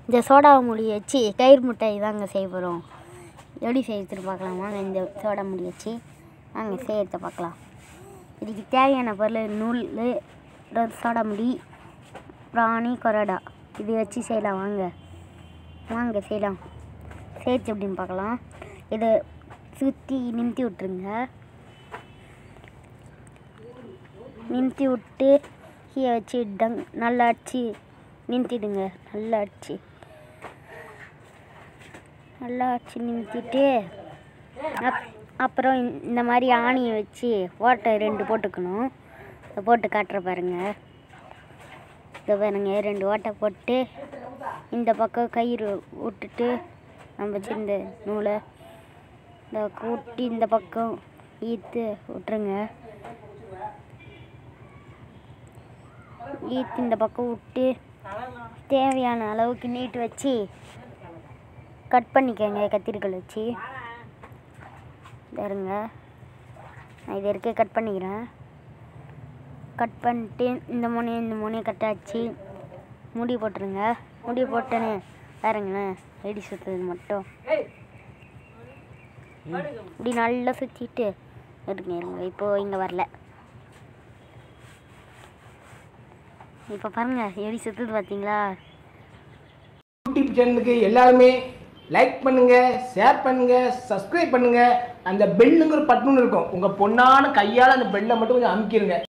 இந்த சோடா முடி வச்சு கயிறு மிட்டாய் தாங்க செய்ய போகிறோம் எப்படி செய்யறதுன்னு பார்க்கலாம் வாங்க இந்த சோடா முடி வச்சு வாங்க செய்யறத பார்க்கலாம் இதுக்கு தேவையான பொருள் நூல் அப்புறம் சோடா முடி பிராணி கொரடா இது வச்சு செய்யலாம் வாங்க வாங்க செய்யலாம் சேர்த்து எப்படின்னு பார்க்கலாம் இதை சுற்றி நிமித்தி விட்டுருங்க நிமித்தி விட்டு கீழே வச்சு டங் நல்லா அடிச்சு நிமித்திடுங்க நல்லா அடிச்சு நல்லா அடிச்சு நிமித்திட்டு அப் அப்புறம் இந்த- இந்த மாதிரி ஆணியை வச்சு ஓட்டை ரெண்டு போட்டுக்கணும் இதை போட்டு காட்டுற பாருங்க இதை பாருங்க ரெண்டு ஓட்டை போட்டு இந்த பக்கம் கயிறு விட்டுட்டு நம்ம வச்சு இந்த நூலை இந்த கூட்டி இந்த பக்கம் ஈத்து விட்டுருங்க ஈத்து இந்த பக்கம் விட்டு தேவையான அளவுக்கு நீட்டு வச்சு கட் பண்ணிக்கோங்க கத்திரிக்கோல் வச்சு பாருங்க நான் இது வரைக்கும் கட் பண்ணிக்கிறேன் கட் பண்ணிட்டு இந்த முனையை இந்த முனையை கட்டாச்சு முடி போட்டுருங்க முடி போட்டேன்னு பாருங்களேன் வெடி சுற்றுறது மட்டும் இப்படி நல்லா சுற்றிட்டு இருங்க இருங்க இப்போ இங்கே வரல இப்போ பாருங்க எப்படி சுற்றுது பார்த்தீங்களா யூடியூப் சேனலுக்கு எல்லாருமே லைக் பண்ணுங்க ஷேர் பண்ணுங்க சப்ஸ்கிரைப் பண்ணுங்க அந்த பெல்லுங்கிற பட்டன் இருக்கும் உங்க பொண்ணான கையால அந்த பெல்லை மட்டும் கொஞ்சம் அமுக்கிருங்க